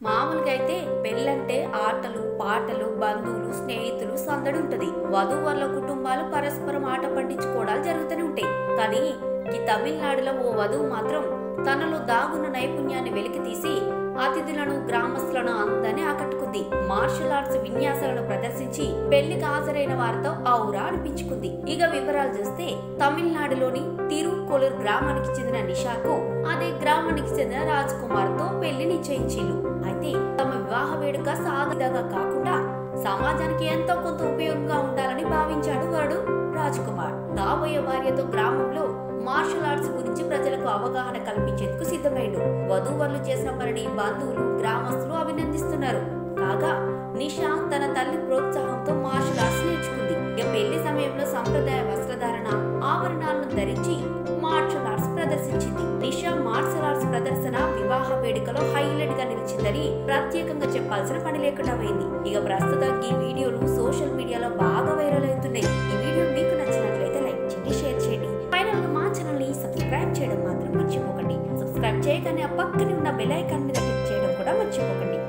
మామూలుగా అయితే పెళ్ళంటే ఆటలు పాటలు బంధువులు స్నేహితులు సందడి ఉంటది వధూవరుల కుటుంబాలు పరస్పరం ఆట పట్టించుకోవడాలు జరుగుతూనే ఉంటాయి కానీ ఈ తమిళనాడులో ఓ వధువు మాత్రం తనలో దాగున్న నైపుణ్యాన్ని వెలికి తీసి అతిథులను గ్రామస్తులను అందరినీ ఆకట్టుకుంది మార్షల్ ఆర్ట్స్ విన్యాసాలను ప్రదర్శించి పెళ్లికి హాజరైన వారితో ఔరా అనిపించుకుంది ఇక వివరాలు చూస్తే తమిళనాడులోని తిరుకొలూరు గ్రామానికి చెందిన నిషాకు అదే గ్రామానికి చెందిన రాజ్ కుమార్ తో పెళ్లి నిశ్చయించిల్లు అయితే తమ వివాహ వేడుక సాధారణంగా కాకుండా సమాజానికి ఎంతో కొంత ఉపయోగంగా ఉండాలని భావించాడు వరుడు రాజ్ కుమార్ కాబోయే భార్యతో గ్రామంలో మార్షల్ ఆర్ట్స్ గురించి ప్రజలకు అవగాహన కల్పించేందుకు సిద్ధమైండు వధూవరులు చేసిన పనిని బంధువులు గ్రామస్తులు అభినందిస్తున్నారు కాగా నిషా తన తల్లి ప్రోత్సాహంతో మార్షల్ ఆర్ట్స్ నేర్చుకుంది ఇక పెళ్లి సమయంలో సంప్రదాయ వస్త్రధారణ ఆభరణాలను ధరించి మార్షల్ ఆర్ట్స్ ప్రదర్శించింది నిషా మార్షల్ ఆర్ట్స్ ప్రదర్శన వివాహ వేడుకలో హైలైట్ గా నిలిచిందని ప్రత్యేకంగా చెప్పాల్సిన పని లేకుండా పోయింది ఇక ప్రస్తుతం ఈ వీడియోలు సోషల్ మీడియాలో బాగా వైరల్ అవుతున్నాయి ఈ వీడియో మీకు నచ్చినట్లయితే లైక్ చేయండి షేర్ చేయండి ఫైనల్ గా మా ఛానల్ ని సబ్స్క్రైబ్ చేయడం మాత్రం మర్చిపోకండి సబ్స్క్రైబ్ చేయగానే ఆ పక్కనే ఉన్న బెల్ ఐకాన్ మీద క్లిక్ చేయడం కూడా మర్చిపోకండి